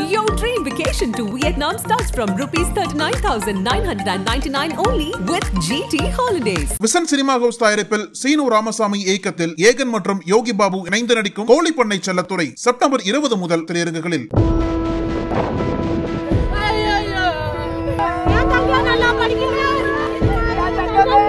Your dream vacation to Vietnam starts from rupees 39,999 only with GT Holidays. Vision Cinema House தயாரிப்பில் சீனு ராமசாமி இயக்கத்தில் ஏகன் மற்றும் யோகி பாபு இணைந்து நடிக்கும் கோழிப்பண்ணை செல்லத்துறை செப்டம்பர் இருபது முதல் திரையரங்குகளில் ஐயையோ. என் தங்கம் நல்லா படிக்கிறா. என் தங்கமே.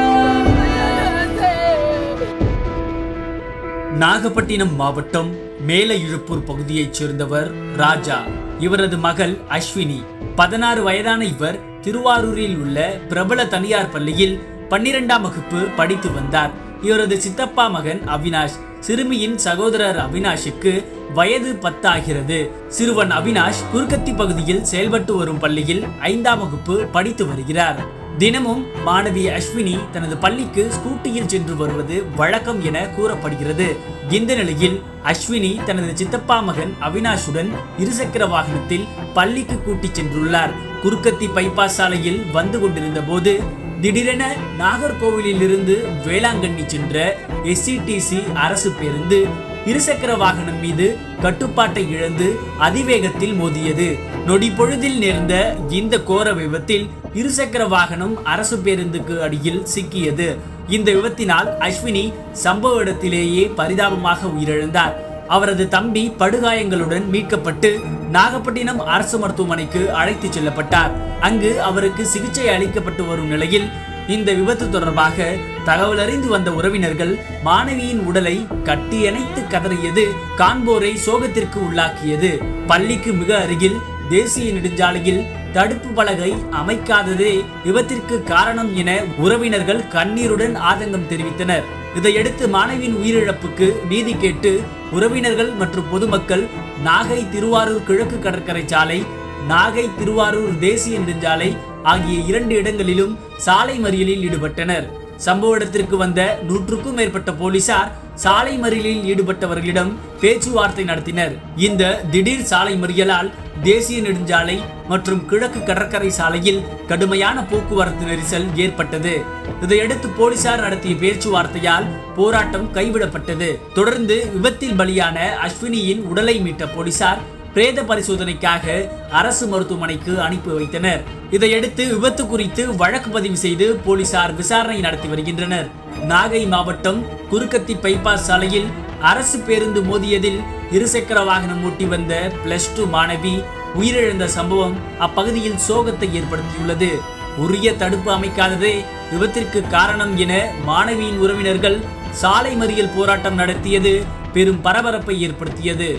நாகப்பட்டினம் மாவட்டம் மேல இழுப்பூர் பகுதியைச் சேர்ந்தவர் ராஜா இவரது மகள் அஸ்வினி பதினாறு வயதான இவர் திருவாரூரில் உள்ள பிரபல தனியார் பள்ளியில் பன்னிரெண்டாம் வகுப்பு படித்து வந்தார் இவரது சித்தப்பா மகன் அவினாஷ் சிறுமியின் சகோதரர் அவினாஷுக்கு வயது பத்தாகிறது சிறுவன் அவினாஷ் குறுக்கத்தி பகுதியில் செயல்பட்டு வரும் பள்ளியில் ஐந்தாம் வகுப்பு படித்து வருகிறார் தினமும் மாணவி அஸ்வினி தனது பள்ளிக்கு ஸ்கூட்டியில் சென்று வருவது வழக்கம் என கூறப்படுகிறது இந்த நிலையில் அஸ்வினி தனது சித்தப்பா மகன் அவினாஷுடன் இருசக்கர வாகனத்தில் பள்ளிக்கு கூட்டிச் சென்றுள்ளார் குறுக்கத்தி பைபாஸ் சாலையில் வந்து கொண்டிருந்த போது திடீரென நாகர்கோவிலில் இருந்து வேளாங்கண்ணி சென்ற எஸ்சிடிசி அரசு பேருந்து இருசக்கர வாகனம் மீது கட்டுப்பாட்டை இழந்து அதிவேகத்தில் மோதியது நொடி பொழுதில் நேர்ந்த இந்த கோர விபத்தில் இருசக்கர வாகனம் அரசு பேருந்துக்கு அடியில் சிக்கியது இந்த விபத்தினால் அஸ்வினி சம்பவ இடத்திலேயே பரிதாபமாக உயிரிழந்தார் அவரது தம்பி படுகாயங்களுடன் மீட்கப்பட்டு நாகப்பட்டினம் அரசு மருத்துவமனைக்கு அழைத்துச் செல்லப்பட்டார் அங்கு அவருக்கு சிகிச்சை அளிக்கப்பட்டு வரும் நிலையில் இந்த விபத்து தொடர்பாக தகவல் அறிந்து வந்த உறவினர்கள் மாணவியின் உடலை கட்டியணைத்து கதறியது காண்போரை சோகத்திற்கு உள்ளாக்கியது பள்ளிக்கு மிக அருகில் தேசிய நெடுஞ்சாலையில் தடுப்பு பலகை அமைக்காததே விபத்திற்கு காரணம் என உறவினர்கள் கண்ணீருடன் ஆதங்கம் தெரிவித்தனர் இதையடுத்து மாணவியின் உயிரிழப்புக்கு நீதி கேட்டு உறவினர்கள் மற்றும் பொதுமக்கள் நாகை திருவாரூர் கிழக்கு கடற்கரை சாலை நாகை திருவாரூர் தேசிய நெடுஞ்சாலை ஆகிய இரண்டு இடங்களிலும் சாலை மறியலில் ஈடுபட்டனர் சம்பவ இடத்திற்கு வந்த நூற்றுக்கும் மேற்பட்ட போலீசார் சாலை மறியலில் ஈடுபட்டவர்களிடம் பேச்சுவார்த்தை நடத்தினர் இந்த திடீர் சாலை மறியலால் தேசிய நெடுஞ்சாலை மற்றும் கிழக்கு கடற்கரை சாலையில் கடுமையான போக்குவரத்து நெரிசல் ஏற்பட்டது இதையடுத்து போலீசார் நடத்திய பேச்சுவார்த்தையால் போராட்டம் கைவிடப்பட்டது தொடர்ந்து விபத்தில் பலியான அஸ்வினியின் உடலை மீட்ட போலீசார் பிரேத பரிசோதனைக்காக அரசு மருத்துவமனைக்கு அனுப்பி வைத்தனர் இதையடுத்து விபத்து குறித்து வழக்கு பதிவு செய்து போலீசார் விசாரணை நடத்தி வருகின்றனர் நாகை மாவட்டம் குறுக்கத்தி பைபாஸ் சாலையில் அரசு பேருந்து மோதியதில் இருசக்கர வாகனம் ஓட்டி வந்த பிளஸ் டூ மாணவி உயிரிழந்த சம்பவம் அப்பகுதியில் சோகத்தை ஏற்படுத்தியுள்ளது உரிய தடுப்பு அமைக்காததே விபத்திற்கு காரணம் என மாணவியின் உறவினர்கள் சாலை மறியல் போராட்டம் நடத்தியது பெரும் பரபரப்பை ஏற்படுத்தியது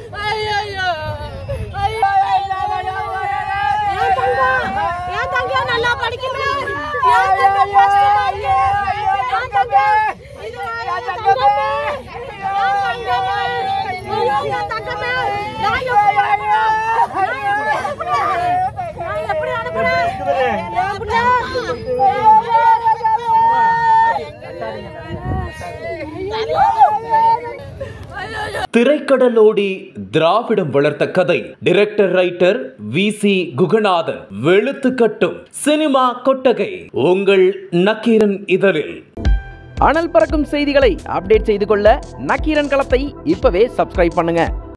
ஐயையோ. என் தங்கம். என் தங்கம் நல்லா படிக்கிறா. என் தங்கம் first மார்க்கு. என் தங்கம். என் தங்கமே. என் தங்கமே. ஐயோ, என் தங்கமே. நான் எப்படி அனுப்புறேன்? நான் எப்படி அனுப்புறேன்? நான் எப்படி அனுப்புறேன்? திரைக்கடலோடி திராவிடம் வளர்த்த கதை director writer V C Guganathan வெளுத்து கட்டும் சினிமா கொட்டகை உங்கள் நக்கீரன் இதழில் அனல் பறக்கும் செய்திகளை அப்டேட் செய்து கொள்ள நக்கீரன் களத்தை இப்பவே சப்ஸ்கிரைப் பண்ணுங்க